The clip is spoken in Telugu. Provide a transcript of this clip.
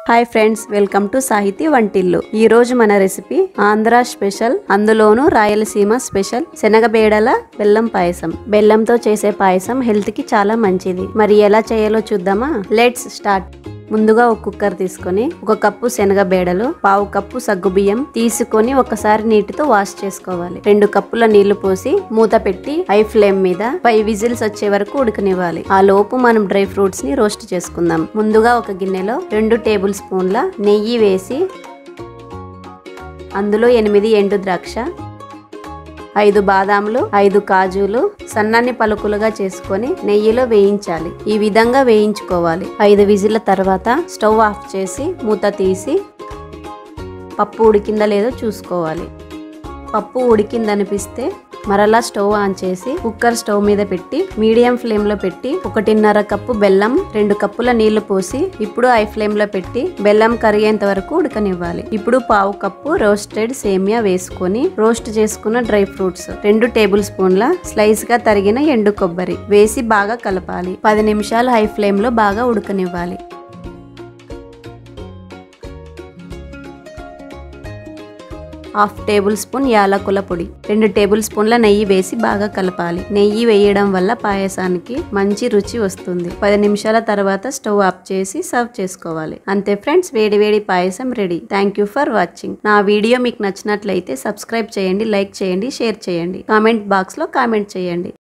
హాయ్ ఫ్రెండ్స్ వెల్కమ్ టు సాహితీ వంటిల్లు ఈ రోజు మన రెసిపీ ఆంధ్ర స్పెషల్ అందులోను రాయలసీమ స్పెషల్ శనగబేడల బెల్లం పాయసం బెల్లంతో చేసే పాయసం హెల్త్ కి చాలా మంచిది మరి ఎలా చేయాలో చూద్దామా లెట్స్ స్టార్ట్ ముందుగా ఒక కుక్కర్ తీసుకొని ఒక కప్పు శనగబేడలు పావు కప్పు సగ్గుబియ్యం తీసుకొని ఒకసారి నీటితో వాష్ చేసుకోవాలి రెండు కప్పుల నీళ్లు పోసి మూత పెట్టి హై ఫ్లేమ్ మీద ఫైవ్ విజిల్స్ వచ్చే వరకు ఉడకనివ్వాలి ఆ లోపు మనం డ్రై ఫ్రూట్స్ ని రోస్ట్ చేసుకుందాం ముందుగా ఒక గిన్నెలో రెండు టేబుల్ స్పూన్ల నెయ్యి వేసి అందులో ఎనిమిది ఎండు ద్రాక్ష ఐదు బాదాములు ఐదు కాజులు సన్నని పలుకులుగా చేసుకొని నెయ్యిలో వేయించాలి ఈ విధంగా వేయించుకోవాలి ఐదు విజిల్ల తర్వాత స్టవ్ ఆఫ్ చేసి మూత తీసి పప్పు ఉడికిందా లేదో చూసుకోవాలి పప్పు ఉడికిందనిపిస్తే మరలా స్టవ్ ఆన్ చేసి కుక్కర్ స్టవ్ మీద పెట్టి మీడియం ఫ్లేమ్ లో పెట్టి ఒకటిన్నర కప్పు బెల్లం రెండు కప్పుల నీళ్లు పోసి ఇప్పుడు హై ఫ్లేమ్ లో పెట్టి బెల్లం కరిగేంత వరకు ఉడకనివ్వాలి ఇప్పుడు పావు కప్పు రోస్టెడ్ సేమియా వేసుకొని రోస్ట్ చేసుకున్న డ్రై ఫ్రూట్స్ రెండు టేబుల్ స్పూన్ల స్లైస్ గా తరిగిన ఎండు కొబ్బరి వేసి బాగా కలపాలి పది నిమిషాలు హై ఫ్లేమ్ లో బాగా ఉడకనివ్వాలి హాఫ్ టేబుల్ స్పూన్ యాలకుల పొడి రెండు టేబుల్ స్పూన్ల నెయ్యి వేసి బాగా కలపాలి నెయ్యి వేయడం వల్ల పాయసానికి మంచి రుచి వస్తుంది పది నిమిషాల తర్వాత స్టవ్ ఆఫ్ చేసి సర్వ్ చేసుకోవాలి అంతే ఫ్రెండ్స్ వేడి వేడి payasam ready thank you for watching నా వీడియో మీకు నచ్చినట్లయితే సబ్స్క్రైబ్ చేయండి లైక్ చేయండి షేర్ చేయండి కామెంట్ బాక్స్ లో కామెంట్ చేయండి